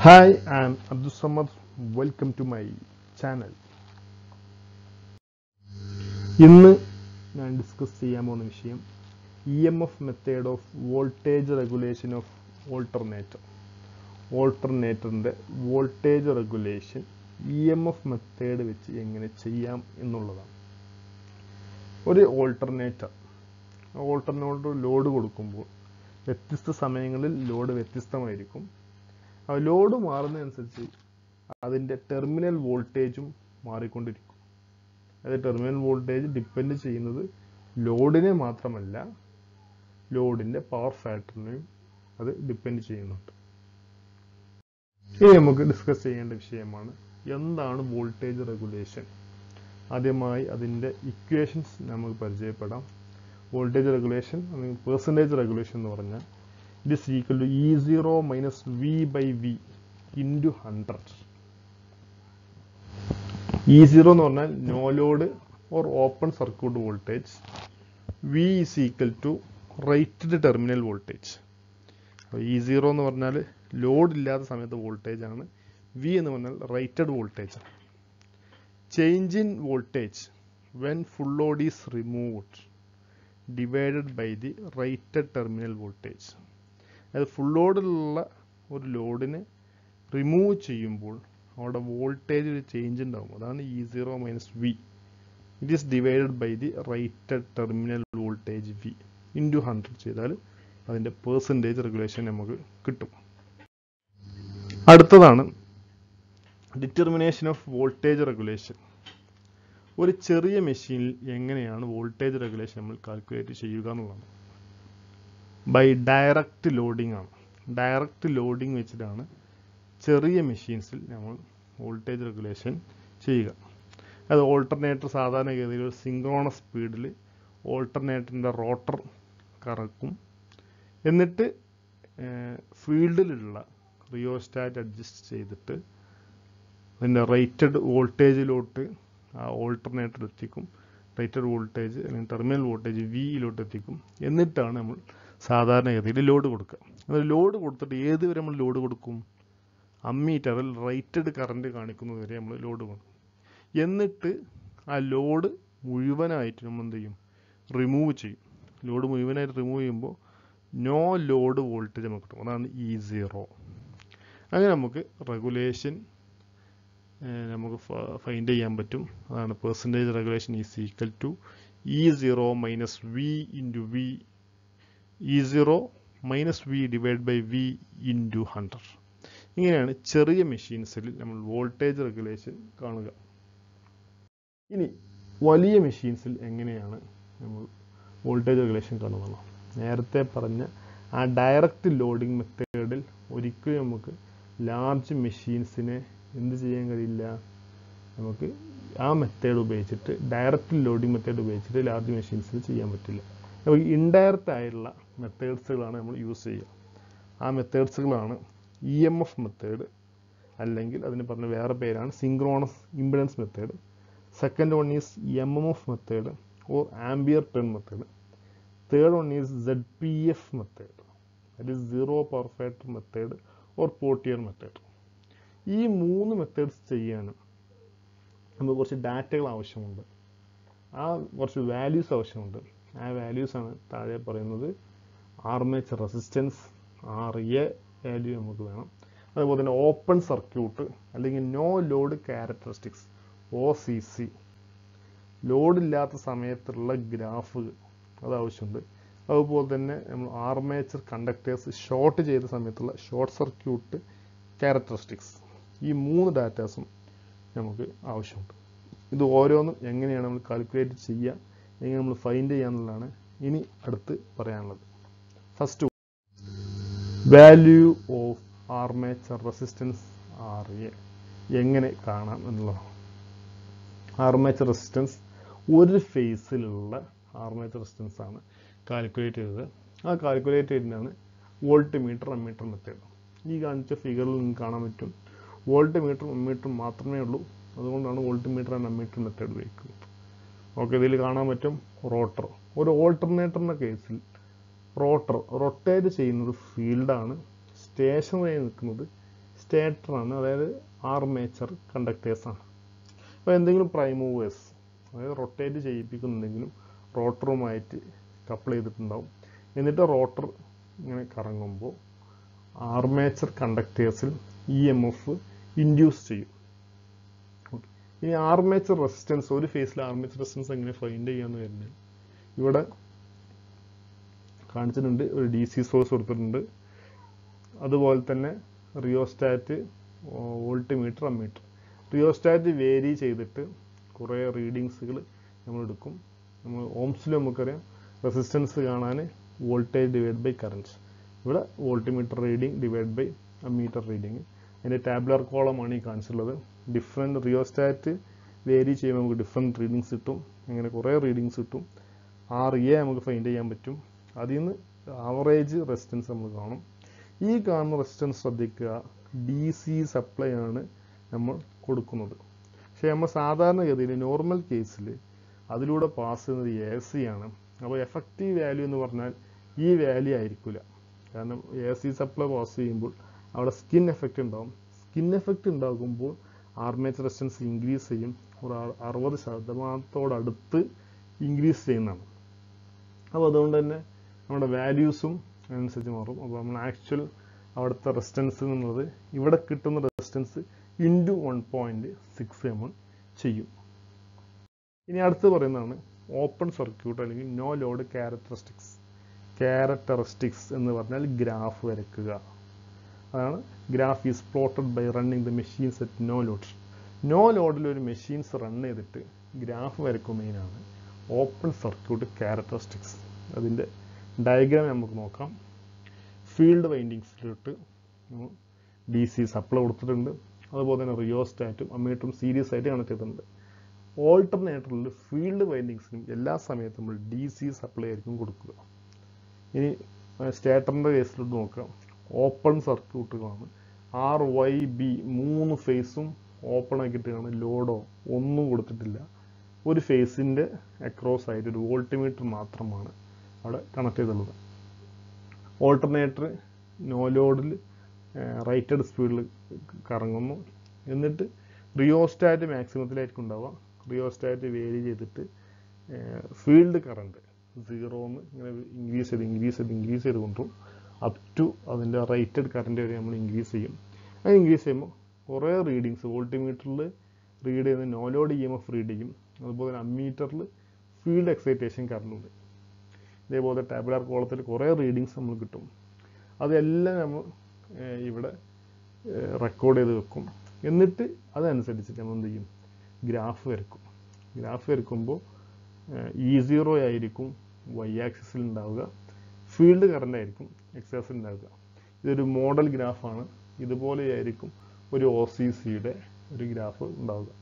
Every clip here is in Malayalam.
Hi I am Abdul Samad welcome to my channel ഇന്ന് ഞാൻ ഡിസ്കസ് ചെയ്യാൻ പോകുന്ന വിഷയം E M F method of voltage regulation of alternator ഓൾട്ടർനേറ്ററിൻ്റെ voltage regulation E M F method വെച്ച് എങ്ങനെ ചെയ്യാം എന്നുള്ളതാണ് ഒരു ഓൾട്ടർനേറ്റർ ഓൾട്ടർനേറ്റർ ലോഡ് കൊടുക്കുമ്പോൾ വ്യത്യസ്ത സമയങ്ങളിൽ ലോഡ് വ്യത്യസ്തമായിരിക്കും ആ ലോഡ് മാറുന്നതനുസരിച്ച് അതിൻ്റെ ടെർമിനൽ വോൾട്ടേജും മാറിക്കൊണ്ടിരിക്കും അതായത് ടെർമിനൽ വോൾട്ടേജ് ഡിപ്പെൻഡ് ചെയ്യുന്നത് ലോഡിനെ മാത്രമല്ല ലോഡിൻ്റെ പവർ ഫാക്ടറിനെയും അത് ഡിപ്പെൻഡ് ചെയ്യുന്നുണ്ട് ഇനി നമുക്ക് ഡിസ്കസ് ചെയ്യേണ്ട വിഷയമാണ് എന്താണ് വോൾട്ടേജ് റെഗുലേഷൻ ആദ്യമായി അതിൻ്റെ ഇക്വേഷൻസ് നമുക്ക് പരിചയപ്പെടാം വോൾട്ടേജ് റെഗുലേഷൻ അല്ലെങ്കിൽ പെർസെൻറ്റേജ് റെഗുലേഷൻ എന്ന് പറഞ്ഞാൽ it is equal to E zero minus V by V into hundred E zero എന്ന് പറഞ്ഞാൽ no load or open circuit voltage V is equal to rated terminal voltage അപ്പോൾ ഇ സീറോ എന്ന് പറഞ്ഞാൽ ലോഡ് ഇല്ലാത്ത സമയത്ത് വോൾട്ടേജ് ആണ് വി എന്ന് പറഞ്ഞാൽ റേറ്റഡ് വോൾട്ടേജ് ആണ് change in voltage when full load is removed divided by the rated terminal voltage അതായത് ഫുൾ ലോഡിലുള്ള ഒരു ലോഡിനെ റിമൂവ് ചെയ്യുമ്പോൾ അവിടെ വോൾട്ടേജ് ഒരു ചേഞ്ച് ഉണ്ടാവും അതാണ് E zero minus V it is divided by the rated terminal voltage V into hundred ചെയ്താൽ അതിൻ്റെ പേഴ്സൻറ്റേജ് റെഗുലേഷൻ നമുക്ക് കിട്ടും അടുത്തതാണ് ഡിറ്റർമിനേഷൻ ഓഫ് വോൾട്ടേജ് റെഗുലേഷൻ ഒരു ചെറിയ മെഷീനിൽ എങ്ങനെയാണ് വോൾട്ടേജ് റെഗുലേഷൻ നമ്മൾ കാൽക്കുലേറ്റ് ചെയ്യുക എന്നുള്ളതാണ് ബൈ ഡയറക്റ്റ് ലോഡിംഗ് ആണ് ഡയറക്റ്റ് ലോഡിംഗ് വെച്ചിട്ടാണ് ചെറിയ മെഷീൻസിൽ നമ്മൾ വോൾട്ടേജ് റെഗുലേഷൻ ചെയ്യുക അത് ഓൾട്ടർനേറ്റർ സാധാരണഗതിയിൽ ഒരു സിങ്ക്രോണസ് സ്പീഡിൽ ഓൾട്ടർനേറ്ററിൻ്റെ റോട്ടർ കറക്കും എന്നിട്ട് ഫീൽഡിലുള്ള റിയോസ്റ്റാറ്റ് അഡ്ജസ്റ്റ് ചെയ്തിട്ട് അതിൻ്റെ റേറ്റഡ് വോൾട്ടേജിലോട്ട് ആ ഓൾട്ടർനേറ്റർ എത്തിക്കും റേറ്റഡ് വോൾട്ടേജ് അല്ലെങ്കിൽ ടെർമിനൽ വോൾട്ടേജ് വിയിലോട്ട് എത്തിക്കും എന്നിട്ടാണ് നമ്മൾ സാധാരണഗതിയിൽ ലോഡ് കൊടുക്കുക അത് ലോഡ് കൊടുത്തിട്ട് ഏത് വരെ നമ്മൾ ലോഡ് കൊടുക്കും അമ്മീറ്ററിൽ റേറ്റഡ് കറണ്ട് കാണിക്കുന്നത് വരെ നമ്മൾ ലോഡ് കൊടുക്കും എന്നിട്ട് ആ ലോഡ് മുഴുവനായിട്ട് നമ്മൾ എന്ത് ചെയ്യും റിമൂവ് ചെയ്യും ലോഡ് മുഴുവനായിട്ട് റിമൂവ് ചെയ്യുമ്പോൾ നോ ലോഡ് വോൾട്ടേജ് നമുക്ക് കിട്ടും അതാണ് ഇ സീറോ അങ്ങനെ നമുക്ക് റെഗുലേഷൻ നമുക്ക് ഫൈൻഡ് ചെയ്യാൻ പറ്റും അതാണ് percentage regulation is equal to E zero minus V into V E zero minus V divide by V into hundred ഇങ്ങനെയാണ് ചെറിയ മെഷീൻസിൽ നമ്മൾ വോൾട്ടേജ് റെഗുലേഷൻ കാണുക ഇനി വലിയ മെഷീൻസിൽ എങ്ങനെയാണ് നമ്മൾ വോൾട്ടേജ് റെഗുലേഷൻ കാണുന്നത് നേരത്തെ പറഞ്ഞ ആ ഡയറക്റ്റ് ലോഡിംഗ് മെത്തേഡിൽ ഒരിക്കലും നമുക്ക് ലാർജ് മെഷീൻസിനെ എന്ത് ചെയ്യാൻ കഴിയില്ല നമുക്ക് ആ മെത്തേഡ് ഉപയോഗിച്ചിട്ട് ഡയറക്റ്റ് ലോഡിംഗ് മെത്തേഡ് ഉപയോഗിച്ചിട്ട് ലാർജ് മെഷീൻസിൽ ചെയ്യാൻ പറ്റില്ല നമുക്ക് ഇൻഡയറക്റ്റ് ആയിട്ടുള്ള മെത്തേഡ്സുകളാണ് നമ്മൾ യൂസ് ചെയ്യുക ആ മെത്തേഡ്സുകളാണ് ഇ എം എഫ് മെത്തേഡ് അല്ലെങ്കിൽ അതിന് പറഞ്ഞ വേറെ പേരാണ് synchronous impedance method second one is M M F method or ampere turn method third one is Z P F method that is zero power factor method or Potier method ഈ മൂന്ന് മെത്തേഡ്സ് ചെയ്യാനും നമുക്ക് കുറച്ച് ഡാറ്റകൾ ആവശ്യമുണ്ട് ആ കുറച്ച് വാല്യൂസ് ആവശ്യമുണ്ട് ആ വാല്യൂസ് ആണ് താഴെ പറയുന്നത് armature resistance R A value നമുക്ക് വേണം അതുപോലെ തന്നെ ഓപ്പൺ സർക്യൂട്ട് അല്ലെങ്കിൽ no load characteristics O C C ലോഡില്ലാത്ത സമയത്തുള്ള ഗ്രാഫ് അത് ആവശ്യമുണ്ട് അതുപോലെ തന്നെ നമ്മൾ ആർമേച്ചർ കണ്ടക്ടേഴ്സ് ഷോർട്ട് ചെയ്ത സമയത്തുള്ള ഷോർട്ട് സർക്യൂട്ട് ക്യാരക്ടറിസ്റ്റിക്സ് ഈ മൂന്ന് ഡാറ്റാസും നമുക്ക് ആവശ്യമുണ്ട് ഇത് ഓരോന്നും എങ്ങനെയാണ് നമ്മൾ കാൽക്കുലേറ്റ് ചെയ്യുക എങ്ങനെ നമ്മൾ ഫൈൻഡ് ചെയ്യുക എന്നുള്ളതാണ് ഇനി അടുത്ത് പറയാനുള്ളത് first value of armature resistance R A എങ്ങനെ കാണാം എന്നുള്ളതാണ് ആർമേച്ചർ റെസിസ്റ്റൻസ് ഒരു ഫേസിലുള്ള ആർമേച്ചർ റെസിസ്റ്റൻസ് ആണ് കാൽക്കുലേറ്റ് ചെയ്തത് ആ കാൽക്കുലേറ്റ് ചെയ്തതാണ് വോൾട്ട് മീറ്റർ അമ്മീറ്റർ മെത്തേഡ് ഈ കാണിച്ച ഫിഗറിൽ നിങ്ങൾക്ക് കാണാൻ പറ്റും വോൾട്ട് മീറ്ററും അമ്മീറ്ററും മാത്രമേ ഉള്ളൂ അതുകൊണ്ടാണ് volt meter and ammeter method ഉപയോഗിക്കുന്നത് ഓക്കെ ഇതിൽ കാണാൻ പറ്റും റോട്ടർ ഒരു ഓൾട്ടർനേറ്ററിൻ്റെ കേസിൽ റോട്ടർ റൊട്ടേറ്റ് ചെയ്യുന്നത് ഫീൽഡാണ് സ്റ്റേഷനറി നിൽക്കുന്നത് സ്റ്റേറ്ററാണ് അതായത് ആർമേച്ചർ കണ്ടക്ടേഴ്സ് ആണ് അപ്പോൾ എന്തെങ്കിലും പ്രൈം മൂവേഴ്സ് അതായത് റൊട്ടേറ്റ് ചെയ്യിപ്പിക്കുന്നുണ്ടെങ്കിലും റോട്ടറുമായിട്ട് കപ്പിൾ ചെയ്തിട്ടുണ്ടാവും എന്നിട്ട് റോട്ടർ ഇങ്ങനെ കറങ്ങുമ്പോൾ ആർമേച്ചർ കണ്ടക്ടേഴ്സിൽ ഇ എം എഫ് ഇൻഡ്യൂസ് ചെയ്യും Okay. ഇനി ആർമേച്ചർ റെസിസ്റ്റൻസ് ഒരു ഫേസിൽ ആർമേച്ചർ റെസിസ്റ്റൻസ് എങ്ങനെ ഫൈൻഡ് ചെയ്യാന്ന് വരുന്നത് ഇവിടെ കാണിച്ചിട്ടുണ്ട് ഒരു ഡി സി സോഴ്സ് കൊടുത്തിട്ടുണ്ട് അതുപോലെ തന്നെ rheostat volt meter ammeter rheostat vary ചെയ്തിട്ട് കുറേ റീഡിങ്സുകൾ നമ്മൾ എടുക്കും നമ്മൾ ഓംസിൽ നമുക്കറിയാം റെസിസ്റ്റൻസ് കാണാൻ വോൾട്ടേജ് ഡിവൈഡ് ബൈ കറൻറ്റ് ഇവിടെ voltmeter reading divide by ammeter reading അതിൻ്റെ ടാബ്ലർ കോളമാണ് ഈ കാണിച്ചിട്ടുള്ളത് ഡിഫറെൻറ്റ് റിയോസ്റ്റാറ്റ് വേരി ചെയ്യുമ്പോൾ നമുക്ക് ഡിഫറെൻറ്റ് റീഡിങ്സ് കിട്ടും അങ്ങനെ കുറേ റീഡിങ്സ് കിട്ടും ആർ എ നമുക്ക് ഫൈൻഡ് ചെയ്യാൻ പറ്റും അതിൽ നിന്ന് ആവറേജ് റെസിസ്റ്റൻസ് നമ്മൾ കാണും ഈ കാണുന്ന റെസിസ്റ്റൻസ് ശ്രദ്ധിക്കുക ഡി സി സപ്ലൈ ആണ് നമ്മൾ കൊടുക്കുന്നത് പക്ഷേ നമ്മൾ സാധാരണഗതിയിൽ നോർമൽ കേസിൽ അതിലൂടെ പാസ് ചെയ്യുന്നത് എ സി ആണ് അപ്പോൾ എഫക്റ്റീവ് വാല്യൂ എന്ന് പറഞ്ഞാൽ ഈ വാല്യൂ ആയിരിക്കില്ല കാരണം എ സി സപ്ലൈ പാസ് ചെയ്യുമ്പോൾ അവിടെ സ്കിൻ എഫക്റ്റ് ഉണ്ടാവും സ്കിൻ എഫക്റ്റ് ഉണ്ടാകുമ്പോൾ ആർമേച്ചർ റെസിസ്റ്റൻസ് ഇൻക്രീസ് ചെയ്യും ഒരു അറു- അറുപത് ശതമാനത്തോടടുത്ത് ഇൻക്രീസ് ചെയ്യുന്നതാണ് അപ്പോൾ അതുകൊണ്ട് തന്നെ നമ്മുടെ വാല്യൂസും അതിനനുസരിച്ച് മാറും അപ്പോൾ നമ്മൾ ആക്ച്വൽ അവിടുത്തെ റെസിസ്റ്റൻസ് എന്നുള്ളത് ഇവിടെ കിട്ടുന്ന resistance into one point six M ചെയ്യും ഇനി അടുത്ത് പറയുന്നതാണ് ഓപ്പൺ സർക്യൂട്ട് അല്ലെങ്കിൽ നോ ലോഡ് ക്യാരക്ടറിസ്റ്റിക്സ് ക്യാരക്ടറിസ്റ്റിക്സ് എന്ന് പറഞ്ഞാൽ ഗ്രാഫ് വരയ്ക്കുക അതാണ് graph is plotted by running the machines at no load no ലോഡിൽ ഒരു മെഷീൻസ് റൺ ചെയ്തിട്ട് ഗ്രാഫ് വരയ്ക്കുന്നതിനാണ് ഓപ്പൺ സർക്യൂട്ട് ക്യാരക്ടറിസ്റ്റിക്സ് അതിൻ്റെ ഡയഗ്രാം നമുക്ക് നോക്കാം ഫീൽഡ് വൈൻഡിങ്സിലോട്ട് ഡി സി സപ്ലൈ കൊടുത്തിട്ടുണ്ട് അതുപോലെ തന്നെ റിയോസ്റ്റാറ്റും അമ്മീറ്ററും സീരീസ് ആയിട്ട് കണക്ട് ചെയ്തിട്ടുണ്ട് ഓൾട്ടർനേറ്ററിൽ ഫീൽഡ് വൈൻഡിങ്സിനും എല്ലാ സമയത്തും നമ്മൾ ഡി സി സപ്ലൈ ആയിരിക്കും കൊടുക്കുക ഇനി സ്റ്റേറ്ററിൻ്റെ കേസിലോട്ട് നോക്കാം ഓപ്പൺ സർക്യൂട്ടുകളാണ് ആർ വൈ ബി മൂന്ന് ഫേസും ഓപ്പൺ ആക്കിയിട്ടാണ് ലോഡോ ഒന്നും കൊടുത്തിട്ടില്ല ഒരു ഫേസിൻ്റെ അക്രോസ് ആയിട്ട് ഒരു വോൾട്ടിമീറ്റർ മാത്രമാണ് അവിടെ കണക്ട് ചെയ്തിട്ടുള്ളത് ഓൾട്ടർനേറ്റർ നോ ലോഡിൽ റൈറ്റഡ് സ്പീഡിൽ കറങ്ങുന്നു എന്നിട്ട് റിയോസ്റ്റാറ്റ് മാക്സിമത്തിലായിരിക്കും ഉണ്ടാവുക റിയോസ്റ്റാറ്റ് വേരി ചെയ്തിട്ട് ഫീൽഡ് കറണ്ട് സീറോന്ന് ഇങ്ങനെ ഇൻക്രീസ് ചെയ്ത് ഇൻക്രീസ് ചെയ്ത് ഇൻക്രീസ് ചെയ്ത് കൊണ്ടുപോകും അപ് ടു അതിൻ്റെ റേറ്റഡ് കറണ്ട് വരെ നമ്മൾ ഇൻക്രീസ് ചെയ്യും അത് ഇൻക്രീസ് ചെയ്യുമ്പോൾ കുറേ റീഡിങ്സ് വോൾട്ടിമീറ്ററിൽ റീഡ് ചെയ്യുന്ന no load E M F read ചെയ്യും അതുപോലെ തന്നെ അമ്മീറ്ററിൽ ഫീൽഡ് എക്സൈറ്റേഷൻ കറണ്ട് ഉണ്ട് ഇതേപോലെ ടാബുലാർ കോളത്തിൽ കുറേ റീഡിങ്സ് നമ്മൾ കിട്ടും അതെല്ലാം നമ്മൾ ഏഹ്, ഇവിടെ റെക്കോർഡ് ചെയ്ത് വെക്കും എന്നിട്ട് അതനുസരിച്ചിട്ട് നമ്മൾ എന്ത് ചെയ്യും ഗ്രാഫ് വരക്കും ഗ്രാഫ് വരക്കുമ്പോൾ ഇ സീറോ ആയിരിക്കും വൈ ആക്സിസിൽ ഉണ്ടാവുക ഫീൽഡ് കറണ്ട് ആയിരിക്കും എക്സ് ആക്സിൽ ഉണ്ടാവുക ഇതൊരു മോഡൽ ഗ്രാഫാണ് ഇതുപോലെയായിരിക്കും ഒരു ഒ സി സിയുടെ ഒരു ഗ്രാഫ് ഉണ്ടാവുക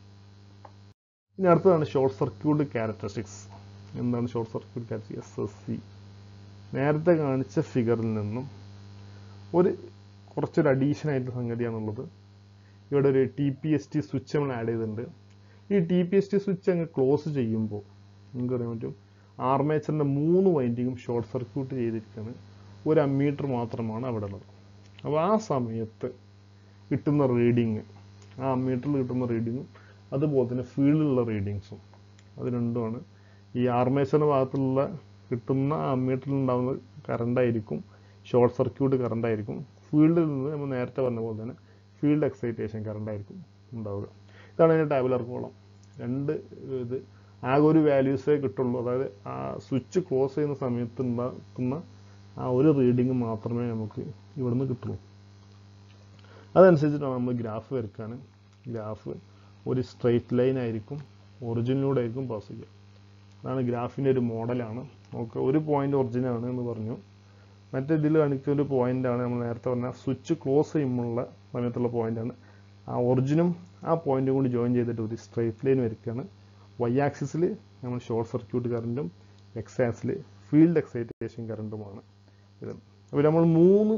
ഇനി അടുത്തതാണ് ഷോർട്ട് സർക്യൂട്ട് ക്യാരക്ടറിസ്റ്റിക്സ് എന്താണ് short circuit characteristics S S C നേരത്തെ കാണിച്ച ഫിഗറിൽ നിന്നും ഒരു കുറച്ചൊരു അഡീഷൻ ആയിട്ടുള്ള സംഗതിയാണുള്ളത് ഇവിടെ ഒരു T P S T switch നമ്മൾ ആഡ് ചെയ്തിട്ടുണ്ട് ഈ T P S T switch അങ്ങ് ക്ലോസ് ചെയ്യുമ്പോൾ നിങ്ങൾക്ക് അറിയാൻ പറ്റും ആർമേച്ചറിൻ്റെ മൂന്ന് വൈൻഡിങ്ങും ഷോർട്ട് സർക്യൂട്ട് ചെയ്തിരിക്കുകയാണ് ഒരു അമ്മീറ്റർ മാത്രമാണ് അവിടെ ഉള്ളത് അപ്പോൾ ആ സമയത്ത് കിട്ടുന്ന റീഡിങ് ആ അമ്മീറ്ററിൽ കിട്ടുന്ന റീഡിങ്ങും അതുപോലെ തന്നെ ഫീൽഡിലുള്ള റീഡിങ്സും അത് രണ്ടുമാണ് ഈ ആർമേച്ചറിൻ്റെ ഭാഗത്തുള്ള കിട്ടുന്ന അമ്മീറ്ററിൽ ഉണ്ടാകുന്ന കറണ്ട് ആയിരിക്കും ഷോർട്ട് സർക്യൂട്ട് കറണ്ട് ആയിരിക്കും ഫീൽഡിൽ നിന്ന് നമ്മൾ നേരത്തെ പറഞ്ഞ പോലെ തന്നെ ഫീൽഡ് എക്സൈറ്റേഷൻ കറണ്ട് ആയിരിക്കും ഉണ്ടാവുക ഇതാണ് അതിൻ്റെ ടാബുലർ കോളം രണ്ട് ഇത് ആകെ ഒരു വാല്യൂസേ കിട്ടുള്ളൂ അതായത് ആ സ്വിച്ച് ക്ലോസ് ചെയ്യുന്ന സമയത്ത് ഉണ്ടാക്കുന്ന ആ ഒരു റീഡിങ് മാത്രമേ നമുക്ക് ഇവിടുന്ന് കിട്ടുള്ളൂ അതനുസരിച്ചിട്ടാണ് നമ്മൾ ഗ്രാഫ് വരയ്ക്കാൻ ഗ്രാഫ് ഒരു സ്ട്രെയിറ്റ് ലൈൻ ആയിരിക്കും ഒറിജിനിലൂടെ ആയിരിക്കും പാസ് ചെയ്യുക അതാണ് ഗ്രാഫിൻ്റെ ഒരു മോഡലാണ് നമുക്ക് ഒരു പോയിന്റ് ഒറിജിനാണ് എന്ന് പറഞ്ഞു മറ്റേ ഇതിൽ കാണിക്കുന്ന ഒരു പോയിന്റാണ് നമ്മൾ നേരത്തെ പറഞ്ഞ സ്വിച്ച് ക്ലോസ് ചെയ്യുമ്പോഴുള്ള സമയത്തുള്ള പോയിന്റാണ് ആ ഒറിജിനും ആ പോയിന്റും കൂടി ജോയിൻ ചെയ്തിട്ട് ഒരു സ്ട്രെയിറ്റ് ലൈൻ വരയ്ക്കുകയാണ് വൈ ആക്സിസിൽ നമ്മൾ ഷോർട്ട് സർക്യൂട്ട് കറണ്ടും എക്സ് ആക്സിൽ ഫീൽഡ് എക്സൈറ്റേഷൻ കറണ്ടുമാണ് ഇത് അപ്പോൾ നമ്മൾ മൂന്ന്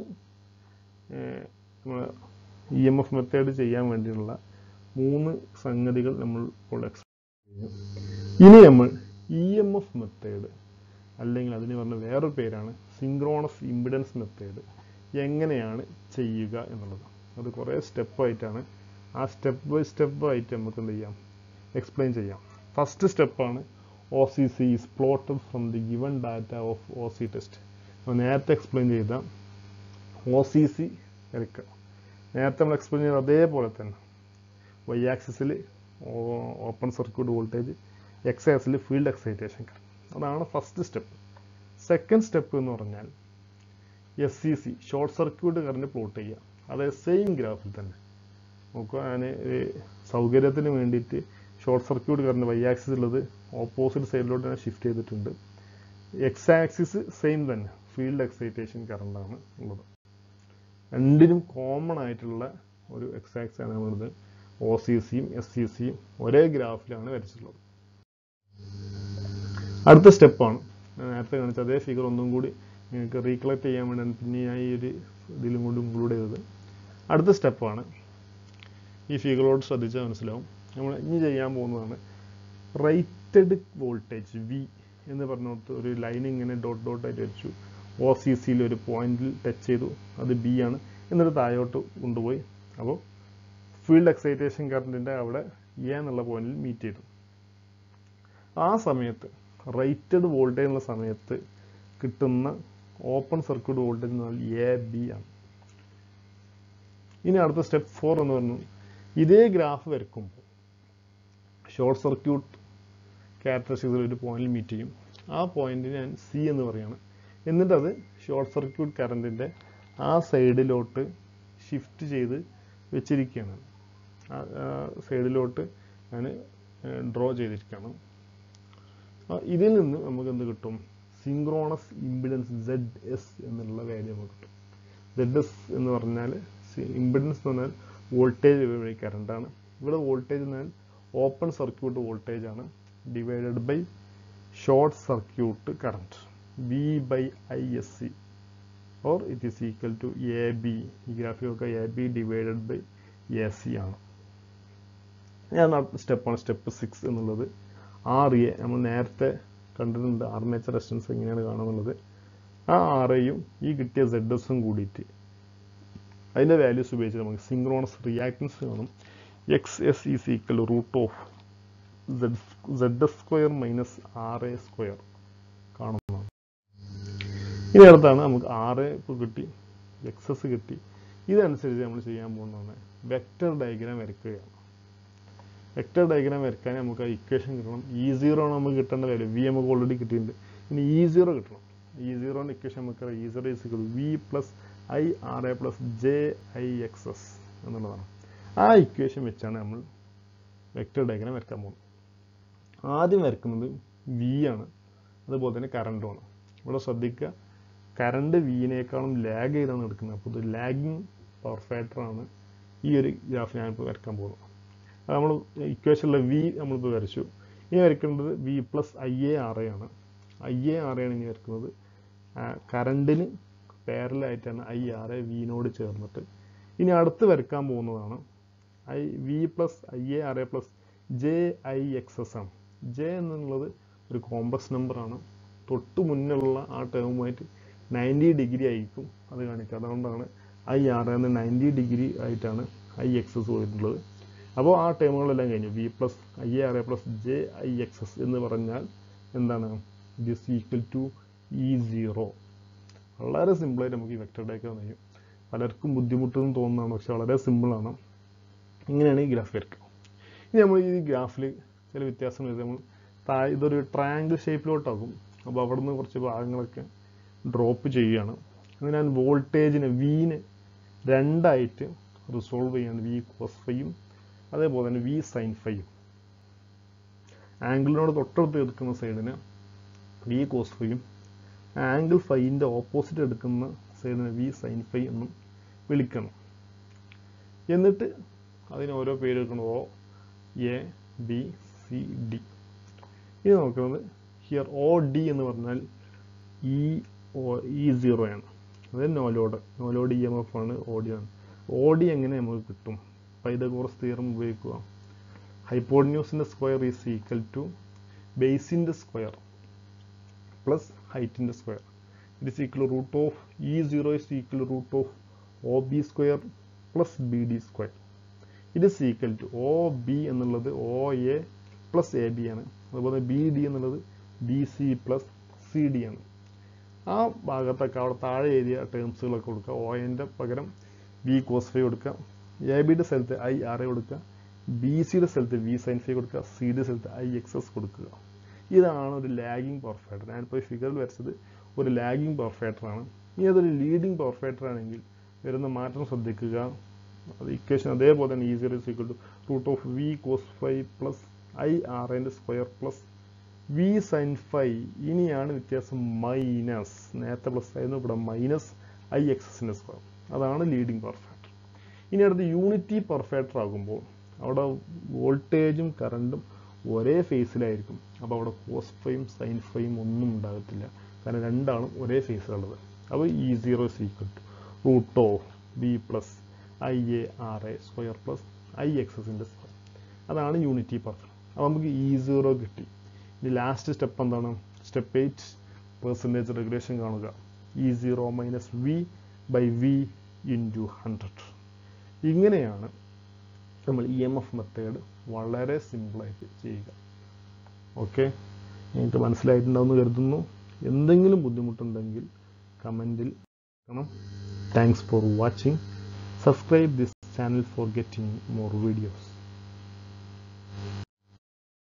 ഇ എം എഫ് മെത്തേഡ് ചെയ്യാൻ വേണ്ടിയുള്ള മൂന്ന് സംഗതികൾ നമ്മൾ ഇപ്പോൾ എക്സ്പ്ലെയിൻ ചെയ്തു ഇനി നമ്മൾ ഇ എം എഫ് മെത്തേഡ് അല്ലെങ്കിൽ അതിന് പറഞ്ഞ വേറൊരു പേരാണ് സിങ്ക്രോണസ് ഇമ്പിഡൻസ് മെത്തേഡ് എങ്ങനെയാണ് ചെയ്യുക എന്നുള്ളത് അത് കുറേ സ്റ്റെപ്പായിട്ടാണ് ആ സ്റ്റെപ്പ് ബൈ സ്റ്റെപ്പ് ആയിട്ട് നമുക്ക് എന്ത് ചെയ്യാം എക്സ്പ്ലെയിൻ ചെയ്യാം ഫസ്റ്റ് സ്റ്റെപ്പാണ് O C C is plotted from the given data of O C test നേരത്തെ എക്സ്പ്ലെയിൻ ചെയ്ത ഒ സി സി വരയ്ക്കുക നേരത്തെ നമ്മൾ എക്സ്പ്ലെയിൻ ചെയ്ത അതേപോലെ തന്നെ വൈ ആക്സിസിൽ ഓപ്പൺ സർക്യൂട്ട് വോൾട്ടേജ് എക്സ് ആക്സിൽ ഫീൽഡ് എക്സൈറ്റേഷൻ അതാണ് ഫസ്റ്റ് സ്റ്റെപ്പ് സെക്കൻഡ് സ്റ്റെപ്പ് എന്ന് പറഞ്ഞാൽ S C C short circuit current plot ചെയ്യുക അത് സെയിം ഗ്രാഫിൽ തന്നെ നോക്കുക ഞാൻ സൗകര്യത്തിന് വേണ്ടിയിട്ട് short circuit current Y axis ഉള്ളത് ഓപ്പോസിറ്റ് സൈഡിലോട്ട് ഞാൻ ഷിഫ്റ്റ് ചെയ്തിട്ടുണ്ട് എക്സ് ആക്സിസ് സെയിം തന്നെ ഫീൽഡ് എക്സൈറ്റേഷൻ കറണ്ടാണ് ഉള്ളത് രണ്ടിനും കോമൺ ആയിട്ടുള്ള ഒരു എക്സ് ആക്സിസ് ആണ് നമ്മളിത് ഒ സി സിയും എസ് സി സിയും ഒരേ ഗ്രാഫിലാണ് വരച്ചിട്ടുള്ളത് അടുത്ത സ്റ്റെപ്പാണ് നേരത്തെ കാണിച്ച അതേ ഫിഗർ ഒന്നും കൂടി നിങ്ങൾക്ക് റീകളക്ട് ചെയ്യാൻ വേണ്ടി പിന്നെ ഞാൻ ഈ ഒരു ഇതിലും കൂടി ഇൻക്ലൂഡ് ചെയ്തത് അടുത്ത സ്റ്റെപ്പാണ് ഈ ഫിഗറോട് ശ്രദ്ധിച്ചാൽ മനസ്സിലാവും നമ്മൾ ഇനി ചെയ്യാൻ പോകുന്നതാണ് റൈറ്റഡ് വോൾട്ടേജ് വി എന്ന് പറഞ്ഞിടത്ത് ഒരു ലൈൻ ഇങ്ങനെ ഡോട്ട് ഡോട്ട് ആയിട്ട് വെച്ചു ഒ സി സിയിൽ ഒരു പോയിന്റിൽ ടച്ച് ചെയ്തു അത് ബി ആണ് എന്നിട്ട് താഴോട്ട് കൊണ്ടുപോയി അപ്പോൾ ഫീൽഡ് എക്സൈറ്റേഷൻ കറണ്ടിൻ്റെ അവിടെ എ എന്നുള്ള പോയിന്റിൽ മീറ്റ് ചെയ്തു ആ സമയത്ത് റേറ്റഡ് വോൾട്ടേജ് എന്നുള്ള സമയത്ത് കിട്ടുന്ന ഓപ്പൺ സർക്യൂട്ട് വോൾട്ടേജ് എന്ന് പറഞ്ഞാൽ എ ബി ആണ് ഇനി അടുത്ത സ്റ്റെപ്പ് ഫോർ എന്ന് പറഞ്ഞു ഇതേ ഗ്രാഫ് വരയ്ക്കുമ്പോൾ ഷോർട്ട് സർക്യൂട്ട് ക്യാരക്ടറിസ്റ്റിക്സിൽ ഒരു പോയിന്റിൽ മീറ്റ് ചെയ്യും ആ പോയിന്റിന് ഞാൻ സി എന്ന് പറയാണ് എന്നിട്ട് അത് ഷോർട്ട് സർക്യൂട്ട് കറണ്ടിൻ്റെ ആ സൈഡിലോട്ട് ഷിഫ്റ്റ് ചെയ്ത് വെച്ചിരിക്കുകയാണ് ആ സൈഡിലോട്ട് ഞാൻ ഡ്രോ ചെയ്തിരിക്കുകയാണ് ഇതിൽ നിന്ന് നമുക്ക് എന്ത് കിട്ടും സിങ്ക്രോണസ് ഇമ്പിഡൻസ് സെഡ് എസ് എന്നുള്ള വാല്യൂ നമുക്ക് കിട്ടും സെഡ് എസ് എന്ന് പറഞ്ഞാൽ ഇമ്പിഡൻസ് എന്ന് പറഞ്ഞാൽ വോൾട്ടേജ് വഴി കറണ്ടാണ് ഇവിടെ വോൾട്ടേജ് എന്ന് പറഞ്ഞാൽ ഓപ്പൺ സർക്യൂട്ട് വോൾട്ടേജ് ആണ് divided by short circuit current B by I S C or it is equal to A B ഈ ഗ്രാഫിക്കൊക്കെ A B divided by A C ആണ് ഞാൻ സ്റ്റെപ്പാണ് സ്റ്റെപ്പ് സിക്സ് എന്നുള്ളത് ആർ എ നമ്മൾ നേരത്തെ കണ്ടിട്ടുണ്ട് ആർമേച്ചർ റെസിസ്റ്റൻസ് എങ്ങനെയാണ് കാണുന്നുള്ളത് ആ ആർ എയും ഈ കിട്ടിയ സെഡ് എസും കൂടിയിട്ട് അതിൻ്റെ വാല്യൂസ് ഉപയോഗിച്ച് നമുക്ക് സിങ്ക്രോണസ് റിയാക്ടൻസ് കാണും X S is equal root of Z Z S square minus R A square കാണുന്നതാണ് ഇനി അടുത്താണ് നമുക്ക് ആർ എ ഇപ്പോൾ കിട്ടി എക്സ് എസ് കിട്ടി ഇതനുസരിച്ച് നമ്മൾ ചെയ്യാൻ പോകുന്നതാണ് വെക്റ്റർ ഡയഗ്രാം വരയ്ക്കുകയാണ് വെക്റ്റർ ഡയഗ്രാം വരയ്ക്കാൻ നമുക്ക് ആ ഇക്വേഷൻ കിട്ടണം ഇ സീറോ ആണ് നമുക്ക് കിട്ടേണ്ട വാല്യൂ വി നമുക്ക് ഓൾറെഡി കിട്ടിയിട്ടുണ്ട് ഇനി ഇ സീറോ കിട്ടണം ഇ സീറോൻ്റെ ഇക്വേഷൻ നമുക്ക് E zero is V plus I R A plus J I X S എന്നുള്ളതാണ് ആ ഇക്വേഷൻ വെച്ചാണ് നമ്മൾ വെക്റ്റർ ഡയഗ്രാം വരയ്ക്കാൻ പോകുന്നത് ആദ്യം വരയ്ക്കുന്നത് വി ആണ് അതുപോലെ തന്നെ കറണ്ടുമാണ് ഇവിടെ ശ്രദ്ധിക്കുക കറണ്ട് വിനേക്കാളും ലാഗ് ചെയ്താണ് എടുക്കുന്നത് അപ്പോൾ ഇത് ലാഗിങ് പവർ ഫാക്ടറാണ് ഈ ഒരു ഗ്രാഫ് ഞാനിപ്പോൾ വരയ്ക്കാൻ പോകുന്നത് അത് നമ്മൾ ഇക്വേഷനിലെ വി നമ്മളിപ്പോൾ വരച്ചു ഇനി വരയ്ക്കേണ്ടത് V plus I A R A ആണ് ഐ എ ആർ എ ആണ് ഇനി വരയ്ക്കുന്നത് കറണ്ടിന് പാരലായിട്ടാണ് ഐ ആർ എ വിനോട് ചേർന്നിട്ട് ഇനി അടുത്ത് വരയ്ക്കാൻ പോകുന്നതാണ് I V plus I A R A plus J I X S ആണ് ജെ എന്നുള്ളത് ഒരു കോംപ്ലക്സ് നമ്പറാണ് തൊട്ട് മുന്നുള്ള ആ ടേമുമായിട്ട് നയൻറ്റി ഡിഗ്രി ആയിരിക്കും അത് കാണിക്കുക അതുകൊണ്ടാണ് ഐ ആർ എന്ന് നയൻറ്റി ഡിഗ്രി ആയിട്ടാണ് ഐ എക്സ് എസ് പോയിട്ടുള്ളത് അപ്പോൾ ആ ടേമുകളെല്ലാം കഴിഞ്ഞു V plus I A R A plus J I X S എന്ന് പറഞ്ഞാൽ എന്താണ് this equal to E zero വളരെ സിമ്പിളായിട്ട് നമുക്ക് ഈ വെക്ടർ ഡയഗ്രാം കഴിയും പലർക്കും ബുദ്ധിമുട്ടെന്ന് തോന്നുന്നതാണ് പക്ഷെ വളരെ സിമ്പിളാണ് ഇങ്ങനെയാണ് ഈ ഗ്രാഫ് വരയ്ക്കുക ഇനി നമ്മൾ ഈ ഗ്രാഫിൽ ചില വ്യത്യാസം വരുന്നത് നമ്മൾ താഴെ ഇതൊരു ട്രയാങ്കിൾ ഷേപ്പിലോട്ടാകും അപ്പോൾ അവിടെ നിന്ന് കുറച്ച് ഭാഗങ്ങളൊക്കെ ഡ്രോപ്പ് ചെയ്യുകയാണ് അങ്ങനെ ഞാൻ വോൾട്ടേജിനെ വീനെ രണ്ടായിട്ട് റിസോൾവ് ചെയ്യാണ് വി കോസ് ഫൈയും അതേപോലെ തന്നെ വി സൈൻ ഫൈയും ആംഗിളിനോട് തൊട്ടടുത്ത് എടുക്കുന്ന സൈഡിന് വി കോസ് ഫൈയും ആംഗിൾ ഫൈൻ്റെ ഓപ്പോസിറ്റ് എടുക്കുന്ന സൈഡിന് വി സൈൻ ഫൈ എന്നും വിളിക്കണം എന്നിട്ട് അതിന് ഓരോ പേര് എടുക്കണം O A B C D ഇനി നോക്കുന്നത് ഹിയർ ഒ ഡി എന്ന് പറഞ്ഞാൽ ഇ ഒ ഇ സീറോ ആണ് അത് no load no load E M F ആണ് ഒ ഡി ആണ് ഒ ഡി എങ്ങനെ നമുക്ക് കിട്ടും പൈതഗോറസ് തിയറം ഉപയോഗിക്കുക ഹൈപ്പോഡ്ന്യൂസിൻ്റെ സ്ക്വയർ ഈസ് ഈക്വൽ ടു ബേസിൻ്റെ സ്ക്വയർ പ്ലസ് ഹൈറ്റിൻ്റെ square it is equal root of E zero is equal root of O B square plus B D square ഇത് ഈക്വൽ ടു ഒ ബി എന്നുള്ളത് O A plus A B ആണ് അതുപോലെ ബി ഡി എന്നുള്ളത് B C plus C D ആണ് ആ ഭാഗത്തൊക്കെ അവിടെ താഴെ എഴുതിയ ടേംസുകളൊക്കെ കൊടുക്കുക ഒ എൻ്റെ പകരം ബി കോസ് ഫൈവ് കൊടുക്കുക എ ബിയുടെ സ്ഥലത്ത് ഐ ആർ എ കൊടുക്കുക ബി സിയുടെ സ്ഥലത്ത് വി സൈൻ ഫൈവ് കൊടുക്കുക സിയുടെ സ്ഥലത്ത് ഐ എക്സ് എസ് കൊടുക്കുക ഇതാണ് ഒരു ലാഗിങ് പവർ ഫാക്ടർ ഞാനിപ്പോൾ ഈ ഫിഗറിൽ വരച്ചത് ഒരു ലാഗിങ് പവർ ഫാക്ടർ ആണ് ഇനി അതൊരു ലീഡിങ് പവർ ഫാക്ടർ ആണെങ്കിൽ വരുന്ന മാറ്റം ശ്രദ്ധിക്കുക അത് ഇക്വേഷൻ അതേപോലെ തന്നെ easy is equal to root of V cos five plus I R എൻ്റെ square plus V sine five ഇനിയാണ് വ്യത്യാസം മൈനസ് നേരത്തെ പ്ലസ് ആയിരുന്നു ഇവിടെ മൈനസ് ഐ എക്സസിൻ്റെ സ്ക്വയർ അതാണ് ലീഡിങ് പവർ ഫാക്ടർ ഇനി അടുത്ത് യൂണിറ്റി പവർ ഫാക്ടർ ആകുമ്പോൾ അവിടെ വോൾട്ടേജും കറണ്ടും ഒരേ ഫേസിലായിരിക്കും അപ്പോൾ അവിടെ കോസ് ഫൈവും സൈൻ ഫൈവും ഒന്നും ഉണ്ടാകത്തില്ല കാരണം രണ്ടാളും ഒരേ ഫേസിലുള്ളത് അപ്പോൾ E zero is equal to root of B plus I A R A square plus I എക്സസിൻ്റെ സ്ക്വയർ അതാണ് യൂണിറ്റി പവർ ഫാക്ടർ അപ്പോൾ നമുക്ക് ഇ സീറോ കിട്ടി ഇനി ലാസ്റ്റ് സ്റ്റെപ്പ് എന്താണ് സ്റ്റെപ്പ് എയ്റ്റ് പെർസെൻറ്റേജ് റെഗുലേഷൻ കാണുക E zero minus V by V into hundred ഇങ്ങനെയാണ് നമ്മൾ ഇ എം എഫ് മെത്തേഡ് വളരെ സിമ്പിളായിട്ട് ചെയ്യുക ഓക്കെ നിങ്ങൾക്ക് മനസ്സിലായിട്ടുണ്ടാവുമെന്ന് കരുതുന്നു എന്തെങ്കിലും ബുദ്ധിമുട്ടുണ്ടെങ്കിൽ കമൻറ്റിൽ thanks for watching subscribe this channel for getting more videos